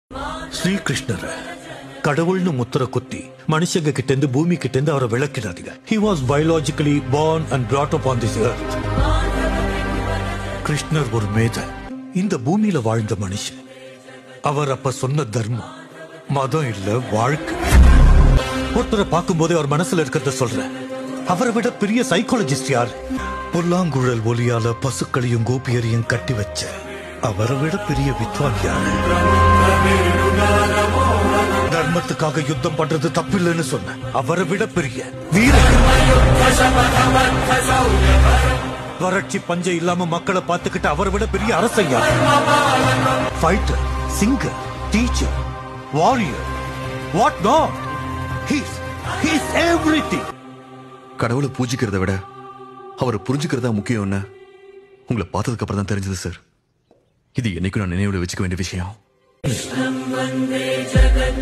ஸ்ரீகிருஷ்ணர் கடவுள்னு முத்திர குத்தி மனுஷங்க கிட்ட இருந்து பூமி கிட்ட இருந்து அவரை விளக்கிடாதீங்க he was biologically born and brought up on this earth கிருஷ்ணர் ஒரு மேத இந்த பூமியில வாழ்ந்த மனுஷன் அவர் அப்ப சொன்ன தர்மம் மதம் இல்ல வாழ்க்கை ஒருத்தரை பார்க்கும்போதே அவர் மனசுல இருக்கிறத சொல்றேன் அவரை விட பெரிய சைக்காலஜிஸ்ட் யார் புல்லாங்குழல் ஒலியால பசுக்களையும் கோபியரையும் கட்டி வச்ச அவரை விட பெரிய வித்வான் யாரு தர்மத்துக்காக யுத்தம் பண்றது தப்பில்லைன்னு சொன்ன அவரை விட பெரிய வீரன் வறட்சி பஞ்சம் இல்லாம மக்களை பார்த்துக்கிட்டு அவரை விட பெரிய அரசையா fighter singer teacher warrior what not he's he's everything கடவுளை பூஜிக்கிறத விட அவரை புரிஞ்சுக்கிறதா முக்கியம்னு உங்களை பார்த்ததுக்கு அப்புறம் தான் தெரிஞ்சது சார் இது என்னைக்கும் நான் நினைவுல வச்சுக்க வேண்டிய விஷயம்